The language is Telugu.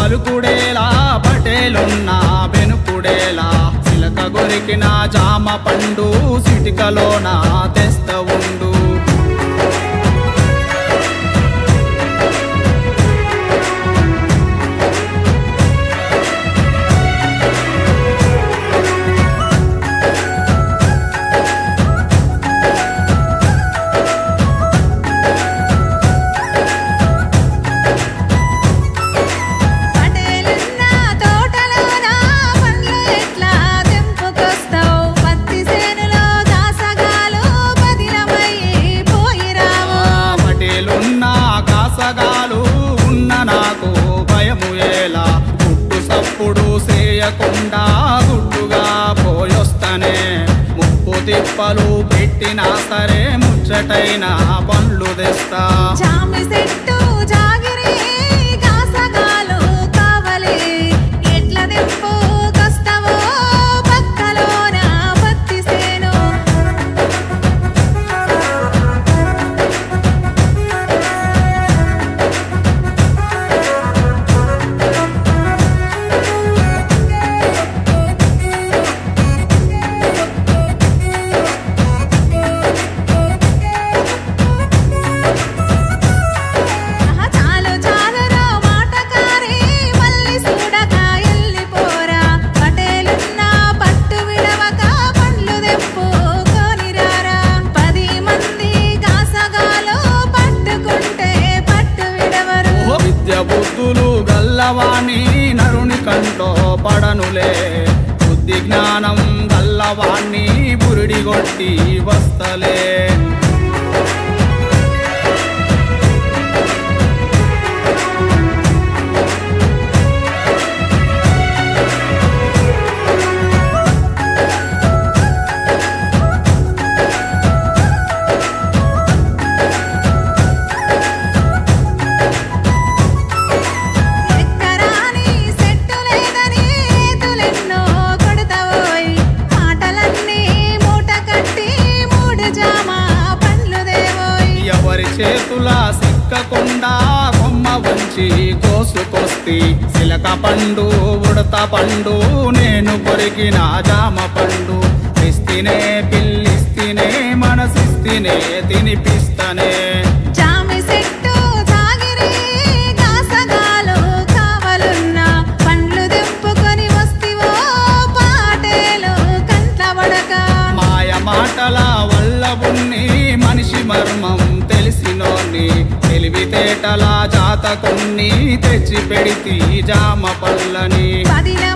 పలుకుడేలా పటేలున్నా వెనుకుడేలా చిలక గొరికిన జామ పండు సిటికలోన తెస్త ఉండు పటేలున్న తోటలోన పండ్లు ఎట్లా తెంపుకొస్తావు పత్తి చేనులో దాసగాలు బదిలమయ్యి పోయిరావు ఆ పటేలున్న కాసగాలు ఉన్న నాకు భయము ఎలా గుట్టు సప్పుడు చేయకుండా గుట్టుగా పోయొస్తనే ముప్పు తిప్పలు పెట్టినా సరే ముచ్చటైన పండ్లు తెస్తా జామి చెట్టు జాగిరి కాసగాలు కావలి ఎట్ల తెంపుకొస్తావో పక్కలోన పత్తి చేను ఆహా చాలు చాలురో మాటకారి మళ్ళీ చూడక ఎల్లిపోరా పటేలున్న పట్టు విడవక పండ్లు తెంపుకొనిరారా పది మంది కాసగాలు పట్టుకుంటే పట్టు విడవరు ఓ విద్య బుద్ధులు గల్లవాణి నరుని కంటో పడనులే బుద్ధి జ్ఞానం గల్లవాణ్ణి బురిడి కొట్టి వస్తలే ఎక్కరాని సెట్టు లేదని తులెన్నో కొడతావోయ్ మాటలన్నీ మూట కట్టి మూడు జామ పండ్లు దేవోయ్ ఎవరి చేతుల సిక్కకుండా కొమ్మ వంచి కోసుకొస్తి సిలక పండు ఉడత పండు నేను కొరికిన జామ పండు ఇస్తినే పిల్లిస్తినే మనసిస్తినే తినిపిస్తనే జామి సెట్టు జాగిరి కాసగాలు కావలున్న పండ్లు దింపుకొని వస్తివో పాటేలు కంట్ల పడక మాయ మాటల వల్ల ఉన్ని మనిషి మర్మం తెలిసినోని తెలివితేటల జాతకున్ని తెచ్చి పెడితి జామ పళ్ళని పదిల